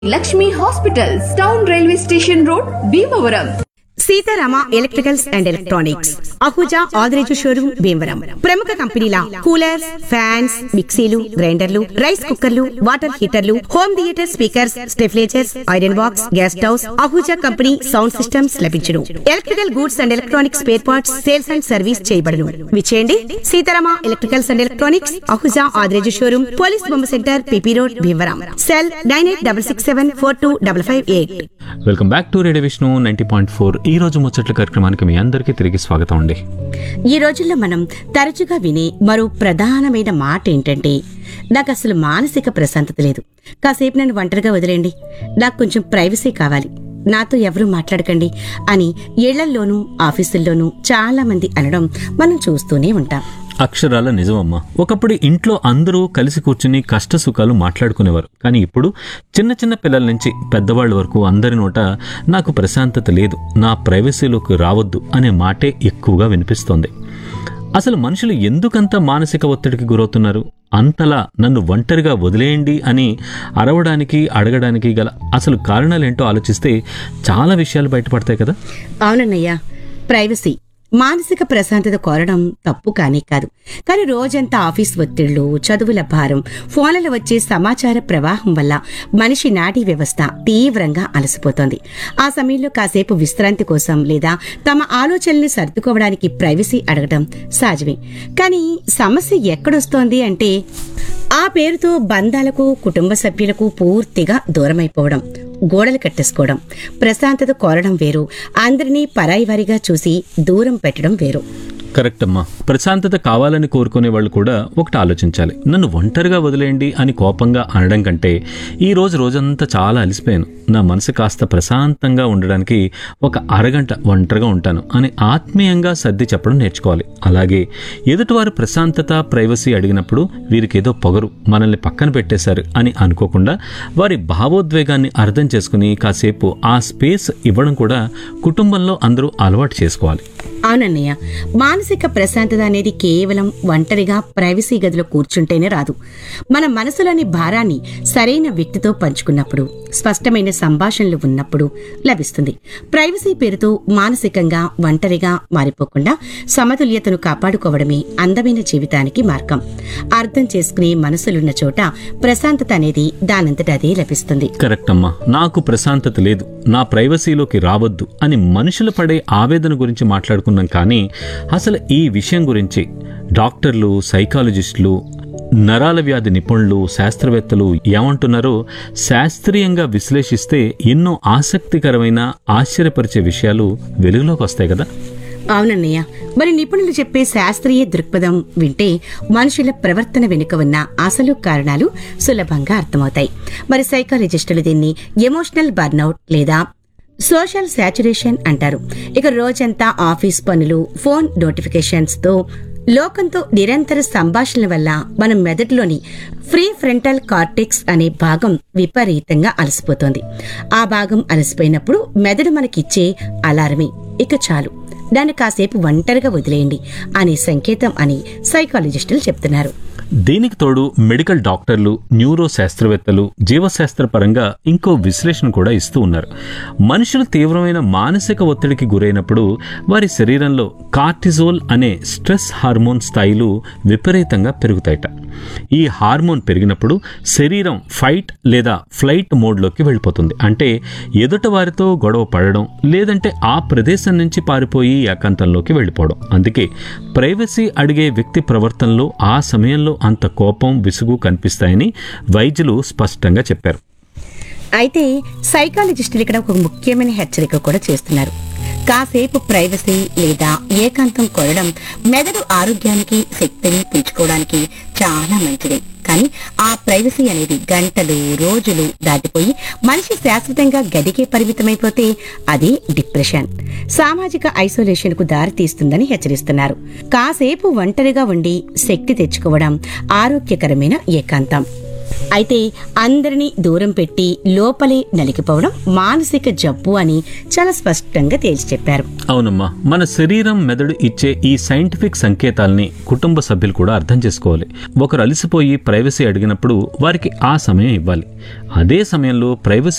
Lakshmi hospitals town railway station road Bhimavaram Seetharama electricals and electronics Ahuja Adireju showroom Bhimavaram ప్రముఖ కంపెనీల coolers fans మిక్సీలు గ్రైండర్లు రైస్ కుక్కర్లు వాటర్ హీటర్లు home theatre speakers stabilisers iron box gas stoves Ahuja company sound systems లభించును electrical goods and electronics spare parts sales and service చేయబడును విచేయండి Seetharama electricals and electronics Ahuja Adireju showroom police బొమ్మ centre PP road Bhimavaram cell nine eight double six seven four two double five eight welcome back to radio Vishnu ninety point four ఈ రోజు ముచ్చట్ల కార్యక్రమానికి మీ అందరికీ తిరిగి స్వాగతం అండి ఈ రోజుల్లో మనం తరచుగా వినే మరో ప్రధానమైన మాట ఏంటంటే నాకు అసలు మానసిక ప్రశాంతత లేదు కాసేపు నన్ను ఒంటరిగా వదిలేండి నాకు కొంచెం ప్రైవసీ కావాలి నాతో ఎవరూ మాట్లాడకండి అని ఇళ్లల్లోనూ ఆఫీసుల్లోనూ చాలా మంది అనడం మనం చూస్తూనే ఉంటాం అక్షరాల నిజమమ్మా ఒకప్పుడు ఇంట్లో అందరూ కలిసి కూర్చుని కష్ట సుఖాలు మాట్లాడుకునేవారు కానీ ఇప్పుడు చిన్న చిన్న పిల్లల నుంచి పెద్దవాళ్ళ వరకు అందరి నోట నాకు ప్రశాంతత లేదు నా ప్రైవసీలోకి రావద్దు అనే మాటే ఎక్కువగా వినిపిస్తోంది అసలు మనుషులు ఎందుకంత మానసిక ఒత్తిడికి గురవుతున్నారు అంతలా నన్ను ఒంటరిగా వదిలేయండి అని అరవడానికి అడగడానికి గల అసలు కారణాలేంటో ఆలోచిస్తే చాలా విషయాలు బయటపడతాయి కదా అవునన్నయ్య ప్రైవసీ మానసిక ప్రశాంతత కోరడం తప్పు కానే కాదు కానీ రోజంతా ఆఫీస్ ఒత్తిళ్లు చదువుల భారం ఫోన్లలో వచ్చే సమాచార ప్రవాహం వల్ల మనిషి నాడీ వ్యవస్థ తీవ్రంగా అలసిపోతోంది ఆ సమయంలో కాసేపు విశ్రాంతి కోసం లేదా తమ ఆలోచనల్ని సర్దుకోవడానికి ప్రైవసీ అడగడం సహజమే కానీ సమస్య ఎక్కడొస్తోంది అంటే ఆ పేరుతో బంధాలకు కుటుంబ సభ్యులకు పూర్తిగా దూరమైపోవడం గోడలు కట్టేసుకోవడం ప్రశాంతత కోరడం వేరు అందరినీ పరాయివారిగా చూసి దూరం పెట్టడం వేరు కరెక్ట్ అమ్మా ప్రశాంతత కావాలని కోరుకునే వాళ్ళు కూడా ఒకటి ఆలోచించాలి నన్ను ఒంటరిగా వదిలేయండి అని కోపంగా అనడం కంటే ఈ రోజు రోజంతా చాలా అలసిపోయాను నా మనసు కాస్త ప్రశాంతంగా ఉండడానికి ఒక అరగంట ఒంటరిగా ఉంటాను అని ఆత్మీయంగా సర్ది చెప్పడం నేర్చుకోవాలి అలాగే ఎదుటివారు ప్రశాంతత ప్రైవసీ అడిగినప్పుడు వీరికి ఏదో పొగరు మనల్ని పక్కన పెట్టేశారు అని అనుకోకుండా వారి భావోద్వేగాన్ని అర్థం చేసుకుని కాసేపు ఆ స్పేస్ ఇవ్వడం కూడా కుటుంబంలో అందరూ అలవాటు చేసుకోవాలి అవునన్నయ్య మానసిక ప్రశాంతత అనేది కేవలం ఒంటరిగా ప్రైవసీ గదిలో కూర్చుంటేనే రాదు మన మనసులోని భారాన్ని సరైన వ్యక్తితో పంచుకున్నప్పుడు స్పష్టమైన సంభాషణలు ఉన్నప్పుడు లభిస్తుంది ప్రైవసీ పేరుతో మానసికంగా ఒంటరిగా మారిపోకుండా సమతుల్యతను కాపాడుకోవడమే అందమైన జీవితానికి మార్గం అర్థం చేసుకునే మనసులున్న చోట ప్రశాంతత అనేది దానంతట అదే లభిస్తుంది కరెక్ట్ అమ్మా నాకు ప్రశాంతత లేదు నా ప్రైవసీలోకి రావద్దు అని మనుషులు పడే ఆవేదన గురించి మాట్లాడుకున్నాం కానీ అసలు ఈ విషయం గురించి డాక్టర్లు సైకాలజిస్టులు నరాల వ్యాధి నిపుణులు శాస్త్రవేత్తలు ఏమంటున్నారో శాస్త్రీయంగా విశ్లేషిస్తే ఎన్నో ఆసక్తికరమైన ఆశ్చర్యపరిచే విషయాలు వెలుగులోకి వస్తాయి కదా అవునన్నయ్య మరి నిపుణులు చెప్పే శాస్త్రీయ దృక్పథం వింటే మనుషుల ప్రవర్తన వెనుక ఉన్న అసలు కారణాలు సులభంగా అర్థమవుతాయి మరి సైకాలజిస్టులు దీన్ని ఎమోషనల్ బర్నౌట్ లేదా సోషల్ సాచురేషన్ అంటారు ఇక రోజంతా ఆఫీస్ పనులు ఫోన్ నోటిఫికేషన్స్ తో లోకంతో నిరంతర సంభాషణల వల్ల మన మెదడులోని ఫ్రీ ఫ్రంటల్ కార్టెక్స్ అనే భాగం విపరీతంగా అలసిపోతోంది ఆ భాగం అలసిపోయినప్పుడు మెదడు మనకిచ్చే అలారమే ఇక చాలు దాన్ని కాసేపు ఒంటరిగా వదిలేయండి అనే సంకేతం అని సైకాలజిస్టులు చెప్తున్నారు దీనికి తోడు మెడికల్ డాక్టర్లు న్యూరో శాస్త్రవేత్తలు జీవశాస్త్ర పరంగా ఇంకో విశ్లేషణ కూడా ఇస్తూ ఉన్నారు మనుషులు తీవ్రమైన మానసిక ఒత్తిడికి గురైనప్పుడు వారి శరీరంలో కార్టిజోల్ అనే స్ట్రెస్ హార్మోన్ స్థాయిలు విపరీతంగా పెరుగుతాయట ఈ హార్మోన్ పెరిగినప్పుడు శరీరం ఫైట్ లేదా ఫ్లైట్ మోడ్లోకి వెళ్ళిపోతుంది అంటే ఎదుట వారితో గొడవ పడడం లేదంటే ఆ ప్రదేశం నుంచి పారిపోయి ఏకాంతంలోకి వెళ్ళిపోవడం అందుకే ప్రైవసీ అడిగే వ్యక్తి ప్రవర్తనలో ఆ సమయంలో అంత కోపం విసుగు కనిపిస్తాయని వైద్యులు స్పష్టంగా చెప్పారు అయితే సైకాలజిస్టులు ఇక్కడ ఒక ముఖ్యమైన హెచ్చరిక కూడా చేస్తున్నారు కాసేపు ప్రైవసీ లేదా ఏకాంతం కోరడం మెదడు ఆరోగ్యానికి శక్తిని పెంచుకోవడానికి చాలా మంచిది కానీ ఆ ప్రైవసీ అనేది గంటలు రోజులు దాటిపోయి మనిషి శాశ్వతంగా గదికే పరిమితమైపోతే అది డిప్రెషన్ సామాజిక ఐసోలేషన్ కు దారి తీస్తుందని హెచ్చరిస్తున్నారు కాసేపు ఒంటరిగా ఉండి శక్తి తెచ్చుకోవడం ఆరోగ్యకరమైన ఏకాంతం అయితే అందరినీ దూరం పెట్టి లోపలే నలిగిపోవడం మానసిక జబ్బు అని చాలా స్పష్టంగా తేల్చి చెప్పారు అవునమ్మా మన శరీరం మెదడు ఇచ్చే ఈ సైంటిఫిక్ సంకేతాల్ని కుటుంబ సభ్యులు కూడా అర్థం చేసుకోవాలి ఒకరు అలసిపోయి ప్రైవసీ అడిగినప్పుడు వారికి ఆ సమయం ఇవ్వాలి అదే సమయంలో ప్రైవసీ